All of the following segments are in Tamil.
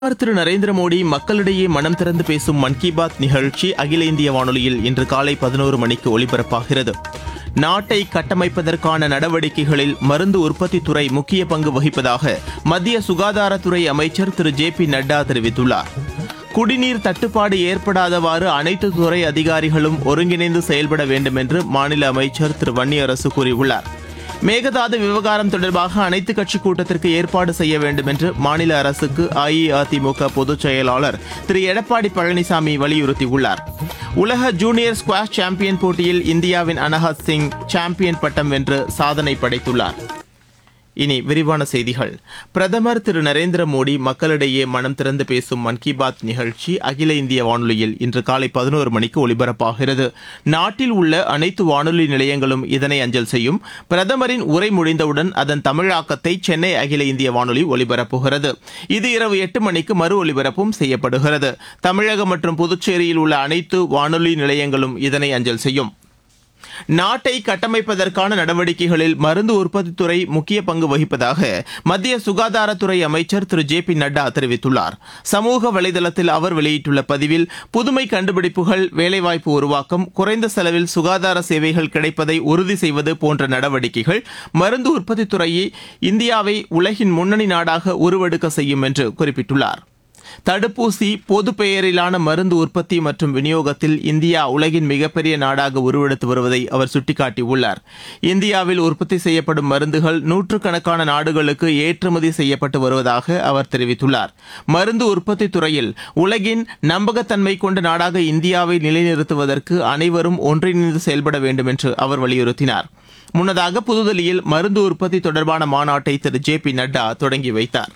பிரதமர் திரு நரேந்திர மோடி மக்களிடையே மனம் திறந்து பேசும் மன் கி பாத் நிகழ்ச்சி அகில இந்திய வானொலியில் இன்று காலை பதினோரு மணிக்கு ஒலிபரப்பாகிறது நாட்டை கட்டமைப்பதற்கான நடவடிக்கைகளில் மருந்து உற்பத்தித் துறை முக்கிய பங்கு வகிப்பதாக மத்திய சுகாதாரத்துறை அமைச்சர் திரு ஜே பி நட்டா தெரிவித்துள்ளார் குடிநீர் தட்டுப்பாடு ஏற்படாதவாறு அனைத்து துறை அதிகாரிகளும் ஒருங்கிணைந்து செயல்பட வேண்டும் என்று மாநில அமைச்சர் திரு வன்னியரசு கூறியுள்ளார் மேகதாது விவகாரம் தொடர்பாக அனைத்துக் கட்சி கூட்டத்திற்கு ஏற்பாடு செய்ய வேண்டும் என்று மாநில அரசுக்கு அஇஅதிமுக பொதுச் செயலாளர் திரு எடப்பாடி பழனிசாமி வலியுறுத்தியுள்ளார் உலக ஜூனியர் ஸ்குவாஷ் சாம்பியன் போட்டியில் இந்தியாவின் அனஹத் சிங் சாம்பியன் பட்டம் வென்று சாதனை படைத்துள்ளார் இனி விரிவான செய்திகள் பிரதமர் திரு நரேந்திர மோடி மக்களிடையே மனம் திறந்து பேசும் மன் கி பாத் நிகழ்ச்சி அகில இந்திய வானொலியில் இன்று காலை பதினோரு மணிக்கு ஒலிபரப்பாகிறது நாட்டில் உள்ள அனைத்து வானொலி நிலையங்களும் இதனை அஞ்சல் செய்யும் பிரதமரின் உரை முடிந்தவுடன் அதன் தமிழாக்கத்தை சென்னை அகில இந்திய வானொலி ஒலிபரப்புகிறது இது இரவு எட்டு மணிக்கு மறு ஒலிபரப்பும் செய்யப்படுகிறது தமிழகம் மற்றும் புதுச்சேரியில் உள்ள அனைத்து வானொலி நிலையங்களும் இதனை அஞ்சல் செய்யும் நாட்டை கட்டமைப்பதற்கான நடவடிக்கைகளில் மருந்து உற்பத்தித் துறை முக்கிய பங்கு வகிப்பதாக மத்திய சுகாதாரத்துறை அமைச்சர் திரு ஜே பி நட்டா தெரிவித்துள்ளார் சமூக வலைதளத்தில் அவர் வெளியிட்டுள்ள பதிவில் புதுமை கண்டுபிடிப்புகள் வேலைவாய்ப்பு உருவாக்கம் குறைந்த செலவில் சுகாதார சேவைகள் கிடைப்பதை உறுதி செய்வது போன்ற நடவடிக்கைகள் மருந்து உற்பத்தித் துறையை இந்தியாவை உலகின் முன்னணி நாடாக உருவெடுக்க செய்யும் என்று குறிப்பிட்டுள்ளார் தடுப்பூசி பொது பெயரிலான மருந்து உற்பத்தி மற்றும் விநியோகத்தில் இந்தியா உலகின் மிகப்பெரிய நாடாக உருவெடுத்து வருவதை அவர் சுட்டிக்காட்டியுள்ளார் இந்தியாவில் உற்பத்தி செய்யப்படும் மருந்துகள் நூற்றுக்கணக்கான நாடுகளுக்கு ஏற்றுமதி செய்யப்பட்டு வருவதாக அவர் தெரிவித்துள்ளார் மருந்து உற்பத்தி துறையில் உலகின் நம்பகத்தன்மை கொண்ட நாடாக இந்தியாவை நிலைநிறுத்துவதற்கு அனைவரும் ஒன்றிணைந்து செயல்பட வேண்டும் என்று அவர் வலியுறுத்தினார் முன்னதாக புதுதில்லியில் மருந்து உற்பத்தி தொடர்பான மாநாட்டை திரு ஜே பி நட்டா தொடங்கி வைத்தார்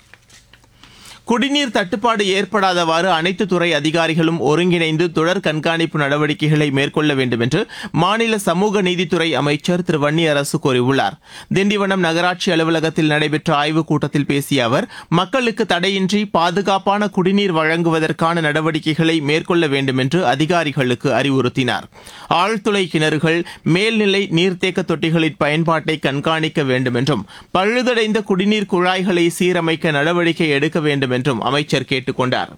குடிநீர் தட்டுப்பாடு ஏற்படாதவாறு அனைத்து துறை அதிகாரிகளும் ஒருங்கிணைந்து தொடர் கண்காணிப்பு நடவடிக்கைகளை மேற்கொள்ள வேண்டும் என்று மாநில சமூக நீதித்துறை அமைச்சர் திரு வன்னியரசு கூறியுள்ளார் திண்டிவனம் நகராட்சி அலுவலகத்தில் நடைபெற்ற ஆய்வுக் கூட்டத்தில் பேசிய அவர் மக்களுக்கு தடையின்றி பாதுகாப்பான குடிநீர் வழங்குவதற்கான நடவடிக்கைகளை மேற்கொள்ள வேண்டும் என்று அதிகாரிகளுக்கு அறிவுறுத்தினார் ஆழ்துளை கிணறுகள் மேல்நிலை நீர்த்தேக்க தொட்டிகளின் பயன்பாட்டை கண்காணிக்க வேண்டும் என்றும் பழுதடைந்த குடிநீர் குழாய்களை சீரமைக்க நடவடிக்கை எடுக்க வேண்டும் என்றும் அமைச்சர் கேட்டுக் கொண்டார்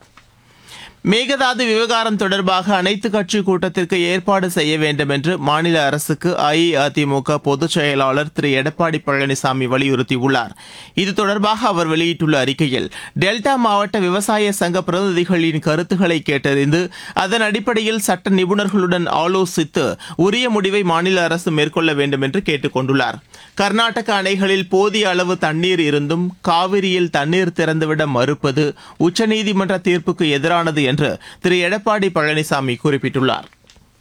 மேகதாது விவகாரம் தொடர்பாக அனைத்து கட்சி கூட்டத்திற்கு ஏற்பாடு செய்ய வேண்டும் என்று மாநில அரசுக்கு அஇஅதிமுக பொதுச் செயலாளர் திரு எடப்பாடி பழனிசாமி வலியுறுத்தியுள்ளார் இது தொடர்பாக அவர் வெளியிட்டுள்ள அறிக்கையில் டெல்டா மாவட்ட விவசாய சங்க பிரதிநிதிகளின் கருத்துக்களை கேட்டறிந்து அதன் அடிப்படையில் சட்ட நிபுணர்களுடன் ஆலோசித்து உரிய முடிவை மாநில அரசு மேற்கொள்ள வேண்டும் என்று கேட்டுக் கொண்டுள்ளார் கர்நாடக அணைகளில் போதிய அளவு தண்ணீர் இருந்தும் காவிரியில் தண்ணீர் திறந்துவிட மறுப்பது உச்சநீதிமன்ற தீர்ப்புக்கு எதிரானது என்று திரு எடப்பாடி பழனிசாமி குறிப்பிட்டுள்ளார்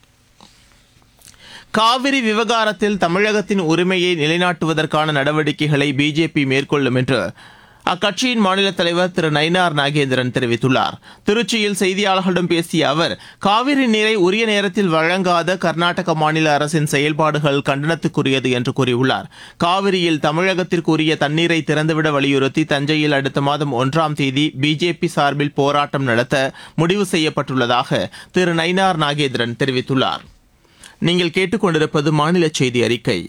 காவிரி விவகாரத்தில் தமிழகத்தின் உரிமையை நிலைநாட்டுவதற்கான நடவடிக்கைகளை பிஜேபி மேற்கொள்ளும் என்று அக்கட்சியின் மாநில தலைவர் திரு நயினார் நாகேந்திரன் தெரிவித்துள்ளார் திருச்சியில் செய்தியாளர்களிடம் பேசிய அவர் காவிரி நீரை உரிய நேரத்தில் வழங்காத கர்நாடக மாநில அரசின் செயல்பாடுகள் கண்டனத்துக்குரியது என்று கூறியுள்ளார் காவிரியில் தமிழகத்திற்கு உரிய தண்ணீரை திறந்துவிட வலியுறுத்தி தஞ்சையில் அடுத்த மாதம் ஒன்றாம் தேதி பிஜேபி சார்பில் போராட்டம் நடத்த முடிவு செய்யப்பட்டுள்ளதாக திரு நயினார் நாகேந்திரன் தெரிவித்துள்ளார் நீங்கள் கேட்டுக்கொண்டிருப்பது மாநில செய்தி அறிக்கை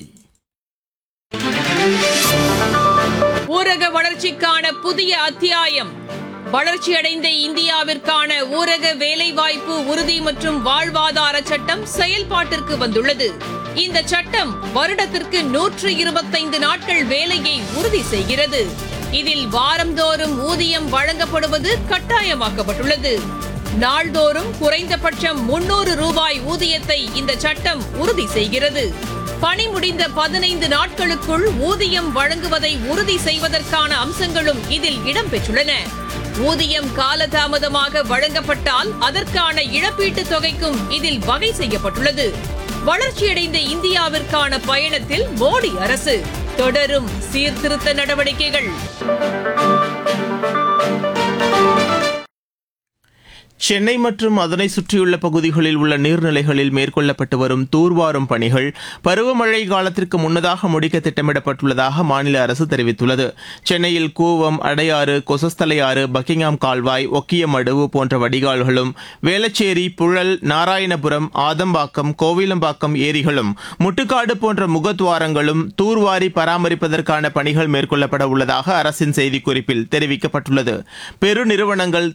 ஊரக வளர்ச்சிக்கான புதிய அத்தியாயம் வளர்ச்சியடைந்த இந்தியாவிற்கான ஊரக வேலைவாய்ப்பு உறுதி மற்றும் வாழ்வாதார சட்டம் செயல்பாட்டிற்கு வந்துள்ளது இந்த சட்டம் வருடத்திற்கு நூற்று இருபத்தைந்து நாட்கள் வேலையை உறுதி செய்கிறது இதில் வாரந்தோறும் ஊதியம் வழங்கப்படுவது கட்டாயமாக்கப்பட்டுள்ளது நாள்தோறும் குறைந்தபட்சம் முன்னூறு ரூபாய் ஊதியத்தை இந்த சட்டம் உறுதி செய்கிறது பணி முடிந்த பதினைந்து நாட்களுக்குள் ஊதியம் வழங்குவதை உறுதி செய்வதற்கான அம்சங்களும் இதில் இடம்பெற்றுள்ளன ஊதியம் காலதாமதமாக வழங்கப்பட்டால் அதற்கான இழப்பீட்டுத் தொகைக்கும் இதில் வகை செய்யப்பட்டுள்ளது வளர்ச்சியடைந்த இந்தியாவிற்கான பயணத்தில் மோடி அரசு தொடரும் சீர்திருத்த நடவடிக்கைகள் சென்னை மற்றும் அதனை சுற்றியுள்ள பகுதிகளில் உள்ள நீர்நிலைகளில் மேற்கொள்ளப்பட்டு வரும் தூர்வாரும் பணிகள் பருவமழை காலத்திற்கு முன்னதாக முடிக்க திட்டமிடப்பட்டுள்ளதாக மாநில அரசு தெரிவித்துள்ளது சென்னையில் கூவம் அடையாறு கொசஸ்தலையாறு பக்கிங்ஹாம் கால்வாய் ஒக்கியமடுவு போன்ற வடிகால்களும் வேளச்சேரி புழல் நாராயணபுரம் ஆதம்பாக்கம் கோவிலம்பாக்கம் ஏரிகளும் முட்டுக்காடு போன்ற முகத்துவாரங்களும் தூர்வாரி பராமரிப்பதற்கான பணிகள் மேற்கொள்ளப்பட உள்ளதாக அரசின் செய்திக்குறிப்பில் தெரிவிக்கப்பட்டுள்ளது பெருநிறுவனங்கள்